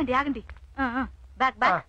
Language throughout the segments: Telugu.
ఆగండి ఆగండి ఆ, ఆ, బ్యాక్ బ్యాక్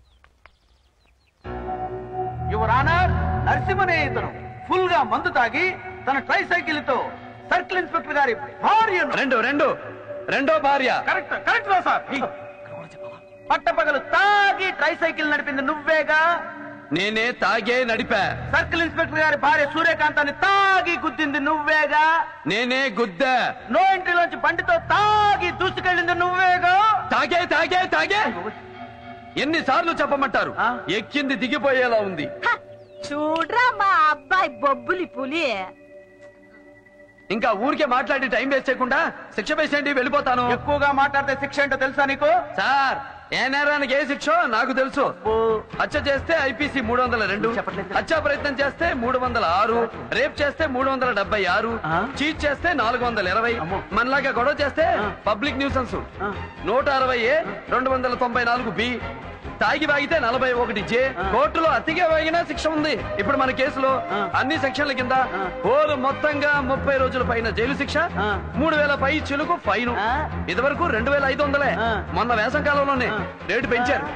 యువర్ ఆనర్ నరసింహనే ఇతను ఫుల్ గా మందు తాగి తన ట్రై సైకిల్ తో సర్కిల్ ఇన్స్పెక్టర్ గారి భార్యను రెండు రెండు రెండో భార్య కరెక్ట్ కరెక్ట్ రా సార్ పట్టపగలు తాగి ట్రై సైకిల్ నడిపింది నువ్వేగా నేనే తాగే నడిపా సర్కిల్ ఇన్స్పెక్టర్ గారి భార్య సూర్యకాంతాన్ని తాగి గుద్దింది నువ్వేగా నేనే గుద్దా నో ఎంట్రీలోంచి బండితో తాగి దూసుకెళ్ళింది నువ్వేగా తాగే తాగే తాగే ఎన్నిసార్లు చెప్పమంటారు ఆ? ఎక్కింది దిగిపోయేలా ఉంది హ, చూడ్రా మా అబ్బాయి బొబ్బులి పులి ఇంకా ఊరికే మాట్లాడి టైం వేస్ట్ చేయకుండా శిక్ష వేసేయండి వెళ్ళిపోతాను ఎక్కువగా మాట్లాడితే శిక్ష ఏంటో తెలుసా నీకు సార్ ఏ నేరానికి ఏ శిక్ష నాకు తెలుసు హత్య చేస్తే ఐపీసీ మూడు వందల రెండు హత్యా ప్రయత్నం చేస్తే మూడు వందల ఆరు రేప్ చేస్తే మూడు వందల డెబ్బై ఆరు ఆ? చీట్ చేస్తే నాలుగు వందల ఇరవై అమ్మో. మనలాగా గొడవ చేస్తే పబ్లిక్ న్యూసెన్స్ ఆ. నూట అరవై ఏ రెండు వందల తొంభై నాలుగు బి తాగి వాగితే నలభై ఒకటి జే కోర్టులో అతిగా వాగినా శిక్ష ఉంది ఇప్పుడు మన కేసులో ఆ. అన్ని సెక్షన్ల కింద ఆ. హోలు మొత్తంగా ముప్పై రోజుల పైన జైలు శిక్ష ఆ. మూడు వేల పై చిలుకు ఫైన్ ఆ. ఇదివరకు రెండు వేల ఐదు వందలే ఆ. మొన్న వేసం కాలంలోనే ఆ. రేటు పెంచారు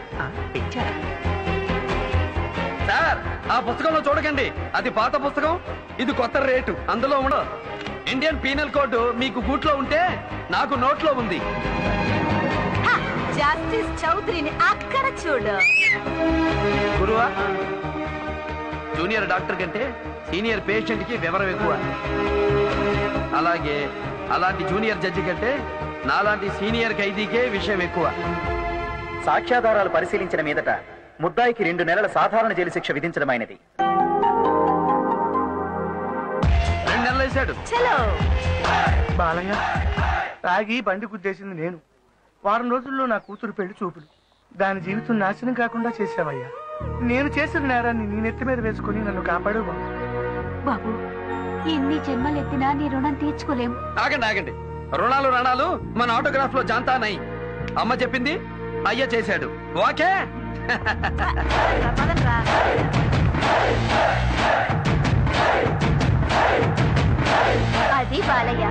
సార్ ఆ పుస్తకంలో చూడకండి అది పాత పుస్తకం ఇది కొత్త రేటు అందులో ఉండదు ఇండియన్ పీనల్ కోడ్ మీకు గూట్లో ఉంటే నాకు నోట్లో ఉంది హ, జస్టిస్ చౌదరిని అక్కడ చూడు గురువా జూనియర్ డాక్టర్ కంటే సీనియర్ పేషెంట్ కి వివరం ఎక్కువ అలాగే అలాంటి జూనియర్ జడ్జి కంటే నాలాంటి సీనియర్ ఖైదీకే విషయం ఎక్కువ సాక్ష్యాధారాలు పరిశీలించిన మీదట ముద్దాయికి రెండు నెలల సాధారణ జైలు శిక్ష విధించడమైనది రెండు నెలలు వేశాడు చలో బాలయ్య తాగి బండి గుద్దేసింది నేను వారం రోజుల్లో నా కూతురు పెళ్లి చూపులు దాని జీవితం నాశనం కాకుండా చేశావయ్యా నేను చేసిన నేరాన్ని నీ నెత్తి మీద వేసుకుని నన్ను కాపాడు బాబు. బాబు ఎన్ని జన్మలెత్తినా నీ రుణం తీర్చుకోలేం ఆగండి ఆగండి రుణాలు రణాలు మన ఆటోగ్రాఫ్ లో జాంతా నై అమ్మ చెప్పింది అయ్య చేశాడు ఓకే పదండ్రా. అది బాలయ్య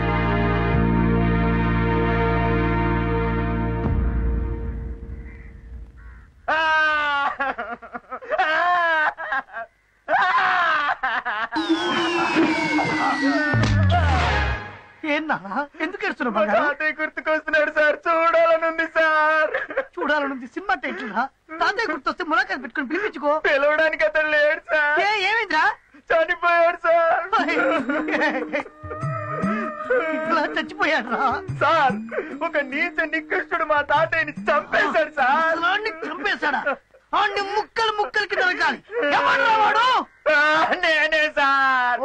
ఏం నాన్న ఎందుకు ఏడుస్తున్నావు బంగారం తాతయ్య గుర్తుకొస్తున్నాడు సార్ చూడాలనుంది సార్ చూడాలనుంది సినిమా టైటిల్ రా తాతయ్య గుర్తొస్తే ములాఖాత్ పెట్టుకుని పిలిపించుకో పిలవడానికి అతను లేడు సార్ ఏ ఏమైందిరా చనిపోయాడు సార్ ఇట్లా చచ్చిపోయాడు రా సార్ ఒక నీచ నికృష్టుడు మా తాతయ్యని చంపేశాడు సార్ అసలు చంపేశాడా ఆడిని ముక్కలు ముక్కలకి నరకాలి ఎవడ్రా వాడు ఆ, నేనే సార్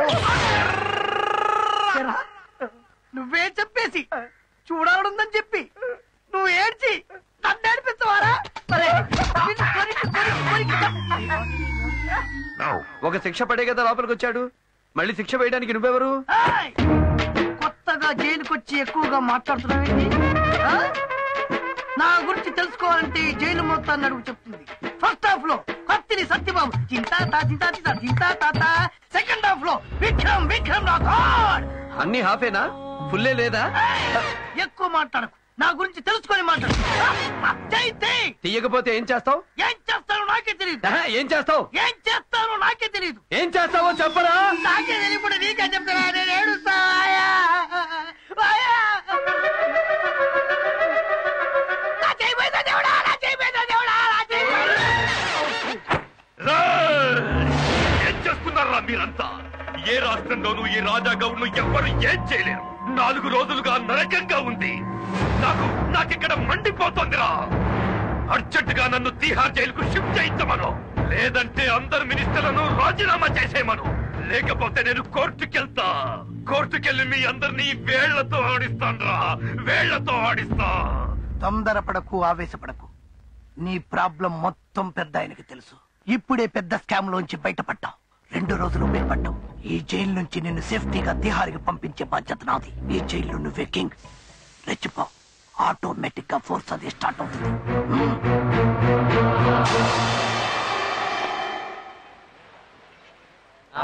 ఏరా, నువ్వే చెప్పేసి చూడాలనుందని చెప్పి నువ్వు ఏడ్చి నన్ను ఏడిపించవారా సరే నిన్ను కొరికి, కొరికి, కొరికి. ఒక శిక్ష పడే కదా లోపలికి వచ్చాడు మళ్ళీ శిక్ష వేయడానికి నువ్వెవరు ఏయ్! కొత్తగా జైలుకొచ్చి ఎక్కువగా మాట్లాడుతున్నావేంటి ఆ? నా గురించి తెలుసుకోవాలంటే ఈ జైలు మొత్తాన్ని అడుగు చెప్తుంది ఫస్ట్ హాఫ్ లో కత్తిని సత్యబాబు చింతా తా చింతా చింతా చింతా తాత సెకండ్ హాఫ్ లో విక్రమ్ విక్రమ్ రాథోడ్ అన్ని హాఫేనా ఫుల్లే లేదా ఎక్కువ మాట్లాడకు నా గురించి తెలుసుకొని మాట్లాడు జై జై తీయకపోతే ఏం చేస్తావు ఏం చేస్తానో నాకే తెలియదు ఏం చేస్తావు ఏం చేస్తానో నాకే తెలియదు ఏం చేస్తావో చెప్పరా నాకే తెలియకుండా నీకే చెప్తారా నేను ఏడుస్తా ఆయా! ఆయా! నా చేయి పోయిందా దేవుడా? నా చేయి పోయిందా దేవుడా? నా చేయి పోయిందా? ఏం చేస్తున్నారా మీరంతా ఏ రాష్ట్రంలోనూ ఈ రాజా గౌడ్ను ఎవ్వరు ఏం చేయలేరు నాలుగు రోజులుగా నరకంగా ఉంది నాకు నాకిక్కడ మండిపోతోందిరా అర్జెంటుగా నన్ను తీహార్ జైలుకు షిఫ్ట్ చేయించమను లేదంటే అందరు మినిస్టర్లను రాజీనామా చేసేయమను లేకపోతే నేను కోర్టుకెళ్తా కోర్టుకెళ్ళి మీ అందరినీ వేళ్లతో ఆడిస్తాన్రా వేళ్లతో ఆడిస్తా తొందరపడకు ఆవేశపడకు నీ ప్రాబ్లం మొత్తం పెద్ద ఆయనకి తెలుసు ఇప్పుడే పెద్ద స్కామ్ లోంచి బయటపడ్డావు రెండు రోజులు భయపడ్డావు ఈ జైలు నుంచి నిన్ను సేఫ్టీగా తిహారికి పంపించే బాధ్యత నాది ఈ జైల్లో నువ్వే కింగ్ రెచ్చిపో ఆటోమేటిక్ గా ఫోర్స్ అది స్టార్ట్ అవుతుంది హ్మ్.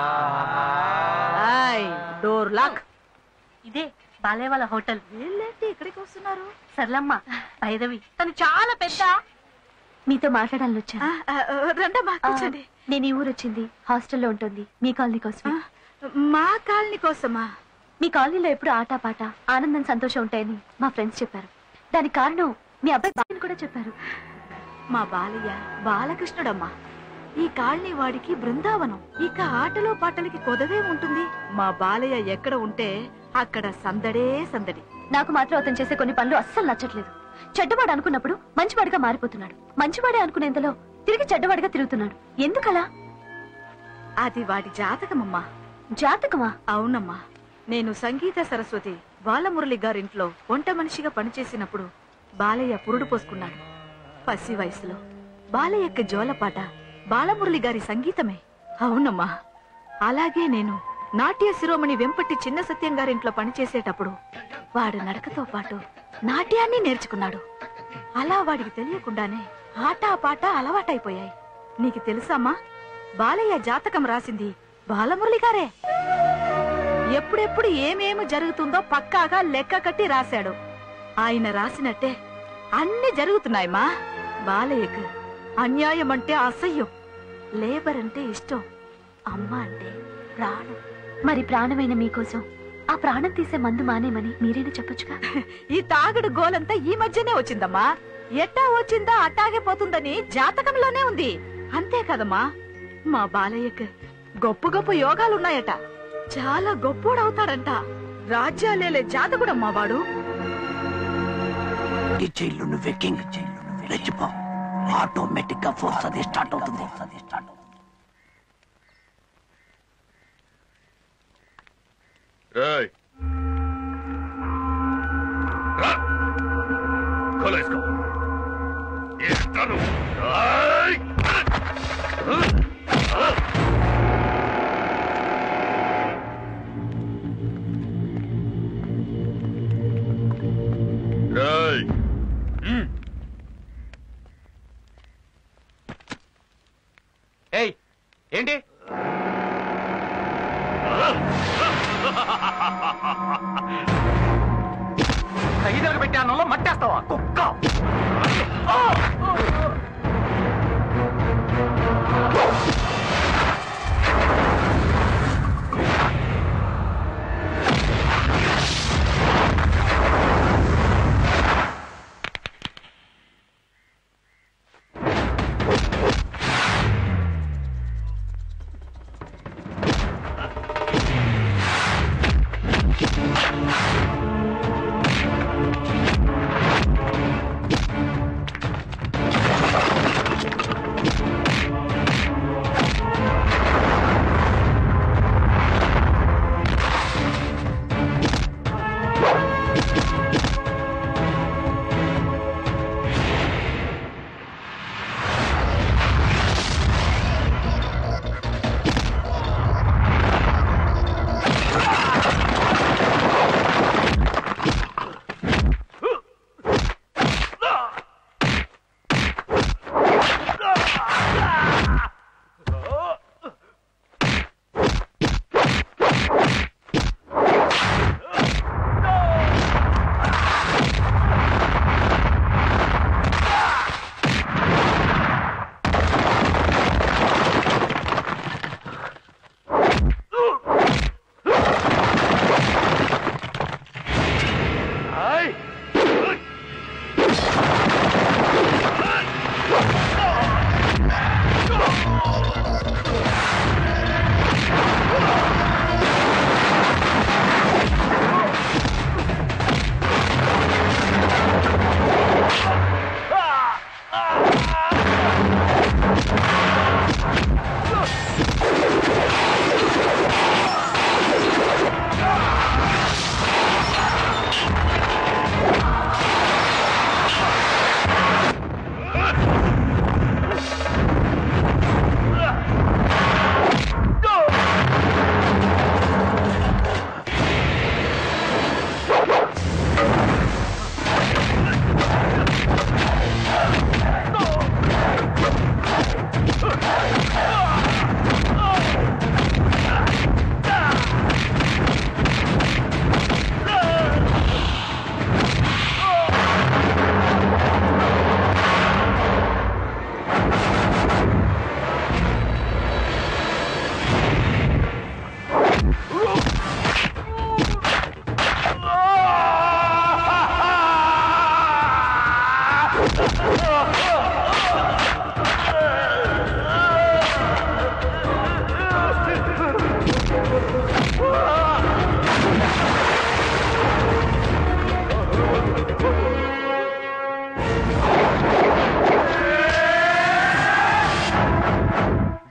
డోర్ లాక్ ఇదే బాలయ్య వాళ్ళ హోటల్ వెళ్ళేటి ఎక్కడికి వస్తున్నారు సర్లమ్మ భైరవి తను చాలా పెద్ద మీతో మాట్లాడాలని వచ్చా ఆ, ఆ, రండమ్మా కూర్చోండి నేను ఈ ఊరు వచ్చింది హాస్టల్లో ఉంటుంది మీ కాలనీ కోసం ఆ, మా కాలనీ కోసమా మీ కాలనీలో ఎప్పుడు ఆటపాట ఆనందం సంతోషం ఉంటాయని మా ఫ్రెండ్స్ చెప్పారు దానికి కారణం మీ అబ్బాయి బాగా కూడా చెప్పారు మా బాలయ్య బాలకృష్ణుడమ్మా ఈ కాలనీ వాడికి బృందావనం ఇక ఆటలో పాటలకి కొదవే ఉంటుంది మా బాలయ్య ఎక్కడ ఉంటే అక్కడ సందడే సందడి నాకు మాత్రం అతను చేసే కొన్ని పనులు అస్సలు నచ్చట్లేదు చెడ్డవాడు అనుకున్నప్పుడు మంచివాడిగా మారిపోతున్నాడు మంచివాడే అనుకునేంతలో తిరిగి చెడ్డవాడిగా తిరుగుతున్నాడు ఎందుకలా అది వాడి జాతకమమ్మా జాతకమా అవునమ్మా నేను సంగీత సరస్వతి బాలమురళి గారింట్లో వంట మనిషిగా పనిచేసినప్పుడు బాలయ్య పురుడు పోసుకున్నాడు పసి వయసులో బాలయ్యక్క జోలపాట బాలమురళి గారి సంగీతమే అవునమ్మా అలాగే నేను నాట్య శిరోమణి వెంపటి చిన్న సత్యం గారింట్లో పనిచేసేటప్పుడు వాడు నడకతో పాటు నాట్యాన్ని నేర్చుకున్నాడు అలా వాడికి తెలియకుండానే ఆట పాట అలవాటైపోయాయి నీకు తెలుసామ్మా బాలయ్య జాతకం రాసింది బాలమురళి గారే ఎప్పుడెప్పుడు ఏమేమి జరుగుతుందో పక్కాగా లెక్క కట్టి రాశాడు ఆయన రాసినట్టే అన్ని జరుగుతున్నాయమ్మా బాలయ్యకు అన్యాయం అంటే అసహ్యం లేబర్ అంటే ఇష్టం అమ్మ అంటే ప్రాణం మరి ప్రాణమైన మీకోసం ఆ ప్రాణం తీసే మందు మానేమని మీరేనా చెప్పొచ్చుగా ఈ తాగుడు గోలంతా ఈ మధ్యనే వచ్చిందమ్మా ఎట్టా వచ్చిందా అట్టాగే పోతుందని జాతకంలోనే ఉంది అంతే కదమ్మా మా బాలయ్యకు గొప్ప గొప్ప యోగాలున్నాయట చాలా గొప్పోడవుతాడంట రాజ్యాలేలే జాతకుడమ్మా వాడు ఈ జైల్లో నువ్వే కింగ్ జైల్లో నువ్వే రెచ్చిపో ఆటోమేటిక్ గా ఫోర్స్ అది స్టార్ట్ అవుతుంది అది స్టార్ట్ అవుతుంది రేయ్ రా కొలేసుకో ఇస్తాను రేయ్! రేయ్! ఏయ్ ఏంటి ఖైదీలకు పెట్టే అన్నంలో మట్టేస్తావా కుక్క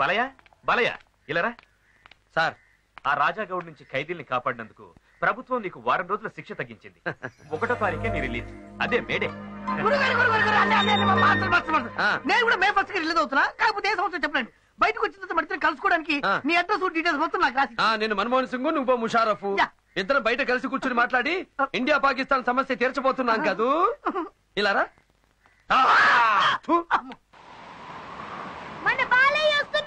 బాలయ్య బాలయ్య ఇలారా సార్ ఆ రాజా గౌడ్ నుంచి ఖైదీల్ని కాపాడినందుకు ప్రభుత్వం నీకు వారం రోజుల శిక్ష తగ్గించింది ఒకటో తారీఖే నీ రిలీజ్ అదే మేడే గురుగారు, గురుగారు, గురుగారు, అన్నీ, అన్నీ, అన్నీ, మాస్టర్, మాస్టర్, మాస్టర్. ఆ. నేను కూడా మే ఫస్ట్ కి రిలీజ్ అవుతున్నా కాకపోతే ఏ సంవత్సరం చెప్పండి బయటకు వచ్చిన తర్వాత మడితే కలుసుకోవడానికి ఆ. నీ అడ్రస్ డీటెయిల్స్ మొత్తం నాకు రాసి ఆ నేను మన్మోహన్ సింగ్ నువ్వు ముషారఫ్ యా. ఇద్దరం బయట కలిసి కూర్చుని మాట్లాడి ఇండియా పాకిస్తాన్ సమస్య తీర్చబోతున్నాం కాదు ఇలారా ఆ! థు. మన బాలయ్య